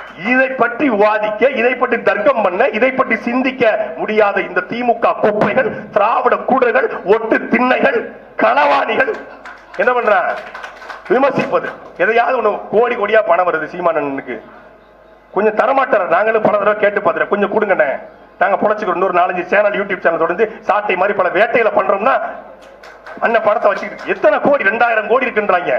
இதை பற்றி விவாதிக்க இதை பற்றி தர்க்கம் பண்ண இதை பற்றி சிந்திக்க முடியாத இந்த திமுக குப்பைகள் திராவிட கூடர்கள் ஒட்டு திண்ணைகள் களவாணிகள் என்ன பண்றான் விமர்சிப்பது எதையாவது ஒண்ணு கோடி கோடியா பணம் வருது சீமானனுக்கு கொஞ்சம் தரமாட்டார் நாங்களும் பல தடவை கேட்டு பார்த்துறேன் கொஞ்சம் கொடுங்கண்ணே நாங்க பொழைச்சுக்கிறோம் இன்னொரு நாலஞ்சு சேனல் யூடியூப் சேனல் தொடர்ந்து சாட்டை மாதிரி பல வேட்டையில பண்றோம்னா அண்ணன் படத்தை வச்சுக்கிட்டு எத்தனை கோடி ரெண்டாயிரம் கோடி இருக்குன்றாங்க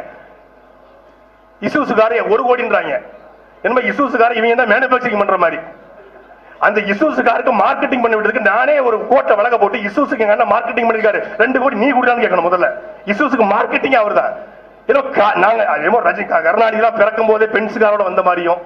இசூசுகார ஒரு கோடின்றாங்க என்ன இசூசுகார இவங்க தான் மேனுபேக்சரிங் பண்ற மாதிரி அந்த இசூசுகாருக்கு மார்க்கெட்டிங் பண்ணி விட்டதுக்கு நானே ஒரு கோட்டை விலக போட்டு இசூசுக்கு எங்க அண்ணன் மார்க்கெட்டிங் பண்ணிருக்காரு ரெண்டு கோடி நீ கொடுத்தான்னு கேட்கணும் முதல்ல இசூசுக்கு மார்க்கெட்டிங் அவர் தான் ஏதோ கா- நாங்க ஏதோ ரஜினி கருணாநிதி பிறக்கும் போதே பென்சுகாரோட வந்த மாதிரியும்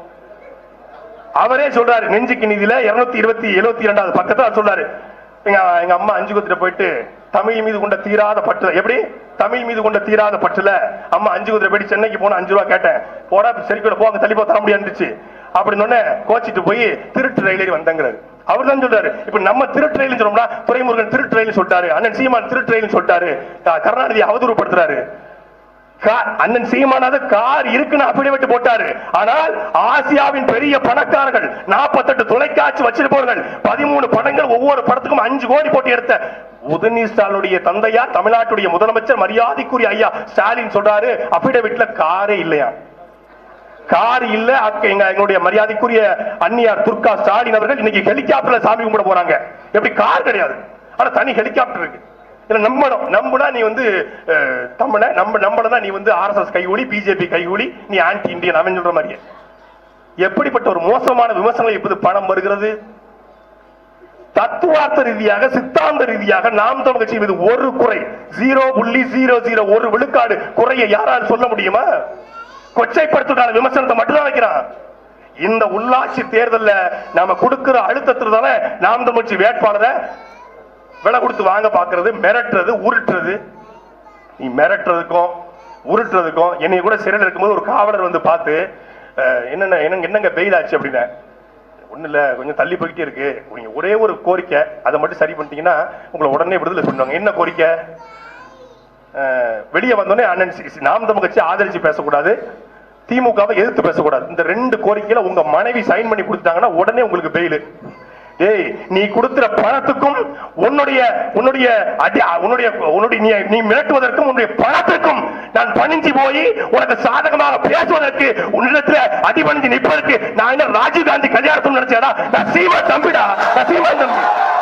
அவரே சொல்றாரு நெஞ்சுக்கு நிதியில இருநூத்தி இருபத்தி எழுபத்தி இரண்டாவது பக்கத்துல அவர் சொல்றாரு எங்க எங்க அம்மா அஞ்சு குத்திர போயிட்டு தமிழ் மீது கொண்ட தீராத பற்று எப்படி தமிழ் மீது கொண்ட தீராத பற்றுல அம்மா அஞ்சு குதிரை போயிட்டு சென்னைக்கு போன அஞ்சு ரூபா கேட்டேன் போடா சரி கூட போங்க தள்ளிப்போ தர முடியாதுச்சு அப்படின்னு கோச்சிட்டு போய் திருட்டு ரயில் ஏறி வந்தங்கிறாரு அவர் தான் சொல்றாரு இப்ப நம்ம திருட்டு ரயில் சொன்னோம்னா துரைமுருகன் திருட்டு ரயில் சொல்லிட்டாரு அண்ணன் சீமான் திருட்டு ரயில் சொல்லிட்டாரு அஹ் கருணாநிதி அவதூறுப்படுத்துறாரு கா- அண்ணன் சீமானாவது கார் இருக்குன்னு அப்படியே விட்டு போட்டாரு ஆனால் ஆசியாவின் பெரிய பணக்காரர்கள் 48 தொலைக்காட்சி வச்சிருப்பவர்கள் பதிமூணு படங்கள் ஒவ்வொரு படத்துக்கும் அஞ்சு கோடி போட்டு எடுத்த உதயநிதி ஸ்டாலினுடைய தந்தையார் தமிழ்நாட்டுடைய முதலமைச்சர் மரியாதைக்குரிய ஐயா ஸ்டாலின் சொல்றாரு அபிடவிட்ல காரே இல்லையா கார் இல்ல அக்க- எங்க எங்களுடைய மரியாதைக்குரிய அந்நியார் துர்கா ஸ்டாலின் அவர்கள் இன்னைக்கு ஹெலிகாப்டர்ல சாமி கும்பிட போறாங்க எப்படி கார் கிடையாது ஆனா தனி ஹெலிகாப்டர் இருக்கு இதை நம்பணும் நம்புனா நீ வந்து அஹ், தமிழ நம்ப நம்பலனா நீ வந்து ஆர்எஸ்எஸ் கைகூலி பிஜேபி கைகூலி நீ ஆன்டி இந்தியன் அவன் சொல்ற மாதிரியே எப்படிப்பட்ட ஒரு மோசமான விமர்சனங்கள் இப்போது பணம் வருகிறது தத்துவார்த்த ரீதியாக சித்தாந்த ரீதியாக நாம் தமிழ் கட்சி மீது ஒரு குறை ஜீரோ புள்ளி ஜீரோ ஜீரோ ஒரு விழுக்காடு குறையை யாரால் சொல்ல முடியுமா கொச்சைப்படுத்துக்கான விமர்சனத்தை மட்டும்தான் வைக்கிறான் இந்த உள்ளாட்சி தேர்தல்ல நாம கொடுக்கிற அழுத்தத்துல நாம் தமிழ் கட்சி வேட்பாளரை விலை கொடுத்து வாங்க பாக்குறது மிரட்டுறது உருட்டுறது நீ மிரட்டுறதுக்கும் உருட்டுறதுக்கும் என்னை கூட சிறையில் இருக்கும்போது ஒரு காவலர் வந்து பார்த்து அஹ், என்னென்ன என்னங்க என்னங்க பெயில் ஆச்சு அப்படின்னு ஒண்ணு இல்ல கொஞ்சம் தள்ளி போயிட்டே இருக்கு நீங்க ஒரே ஒரு கோரிக்கை அதை மட்டும் சரி பண்ணிட்டீங்கன்னா உங்களை உடனே விடுதலை பண்ணுவாங்க என்ன கோரிக்கை அஹ், வெளியே வந்தோடனே அண்ணன் சி- சி- நாம் தமிழ் கட்சி ஆதரிச்சு பேசக்கூடாது திமுகவை எதிர்த்து பேசக்கூடாது இந்த ரெண்டு கோரிக்கையில உங்க மனைவி சைன் பண்ணி கொடுத்தாங்கன்னா உடனே உங்களுக்கு பெயில் ஏய் நீ கொடுக்கிற பணத்துக்கும் உன்னுடைய உன்னுடைய அடி உன்னுடைய உன்னுடைய நீ நீ மிரட்டுவதற்கும் உன்னுடைய பணத்திற்கும் நான் பணிஞ்சு போய் உனக்கு சாதகமாக பேசுவதற்கு உன்னிடத்துல அடிபணிஞ்சு நிற்பதற்கு நான் என்ன ராஜீவ் காந்தி கல்யாணம் நினைச்சேடா நான் சீமா தம்பிடா நான் சீமா தம்பி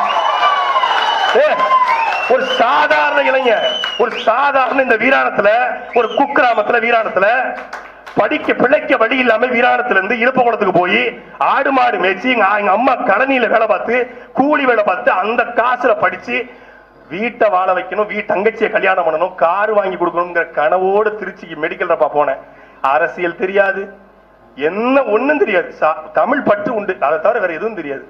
ஏய், ஒரு சாதாரண இளைஞர் ஒரு சாதாரண இந்த வீராணத்துல ஒரு குக்கிராமத்துல வீராணத்துல படிக்க பிழைக்க வழி இல்லாம வீராணத்துல இருந்து இழுப்பகுளத்துக்கு போய் ஆடு மாடு மேய்ச்சி எங்க எங்க அம்மா கழனியில வேலை பார்த்து கூலி வேலை பார்த்து அந்த காசுல படிச்சு வீட்டை வாழ வைக்கணும் வீட்டு தங்கச்சியை கல்யாணம் பண்ணணும் கார் வாங்கி கொடுக்கணுங்கிற கனவோடு திருச்சிக்கு மெடிக்கல் ரப்பா போனேன் அரசியல் தெரியாது என்ன ஒண்ணும் தெரியாது சா- தமிழ் பற்று உண்டு அதை தவிர வேற எதுவும் தெரியாது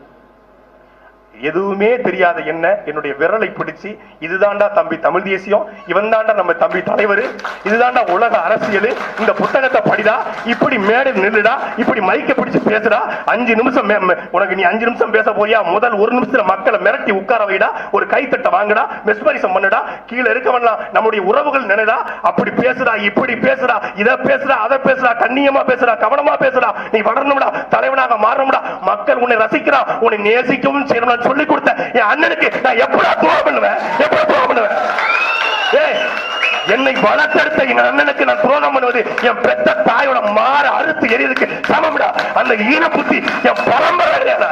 எதுவுமே தெரியாத என்ன என்னுடைய விரலை பிடிச்சு இதுதான்டா தம்பி தமிழ் தேசியம் இவன் தான்டா நம்ம தம்பி தலைவர் இதுதான்டா உலக அரசியல் இந்த புத்தகத்தை படிடா இப்படி மேடை நில்லுடா இப்படி மைக்க பிடிச்சு பேசுடா அஞ்சு நிமிஷம் மே- மே- உனக்கு நீ அஞ்சு நிமிஷம் பேச போறியா முதல் ஒரு நிமிஷத்துல மக்களை மிரட்டி உட்கார வைடா ஒரு கைத்தட்ட வாங்குடா மெஸ்பரிசம் பண்ணுடா கீழே இருக்கவன்லாம் நம்முடைய உறவுகள் நினைடா அப்படி பேசுடா இப்படி பேசுடா இத பேசுடா அதை பேசுடா கண்ணியமா பேசுடா கவனமா பேசுடா நீ வளரணும்டா தலைவனாக மாறணும்டா மக்கள் உன்னை ரசிக்கிறா உன்னை நேசிக்கவும் செய்யணும் சொல்லி கொடுத்த என் அண்ணனுக்கு நான் எப்படா துரோகம் பண்ணுவேன் எப்படா துரோகம் பண்ணுவேன் ஏய் என்னை வளர்த்தெடுத்த என் அண்ணனுக்கு நான் துரோகம் பண்ணுவது என் பெத்த தாயோட மாற அறுத்து எரியதுக்கு சமம்டா அந்த ஈன புத்தி என் பரம்பரை கிடையாதா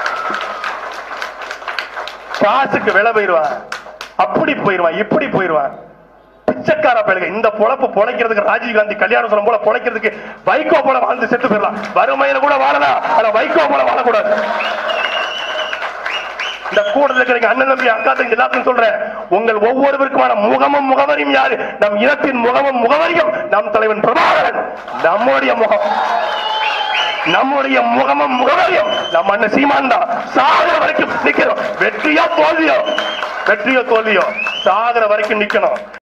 காசுக்கு விலை போயிருவான் அப்படி போயிருவான் இப்படி போயிருவான் பிச்சைக்கார பயலுங்க இந்த பொழப்பு பொழைக்கிறதுக்கு ராஜீவ் காந்தி கல்யாணம் சொல்லும் போல பொழைக்கிறதுக்கு வைகோ போல வாழ்ந்து செத்து போயிடலாம் வறுமையில கூட வாழலாம் ஆனா வைகோ போல வாழக்கூடாது இந்த கூடல இருக்கிற அண்ணன் தம்பி அக்கா தம்பி எல்லாத்தையும் சொல்றேன் உங்கள் ஒவ்வொருவருக்குமான முகமும் முகவரியும் யாரு நம் இனத்தின் முகமும் முகவரியும் நம் தலைவன் பிரபாகரன் நம்முடைய முகம் நம்முடைய முகமும் முகவரியும் நம்ம அண்ணன் சீமான் தான் சாகர வரைக்கும் நிக்கிறோம் வெற்றியோ தோல்வியோ வெற்றியோ தோல்வியோ சாகர வரைக்கும் நிக்கணும்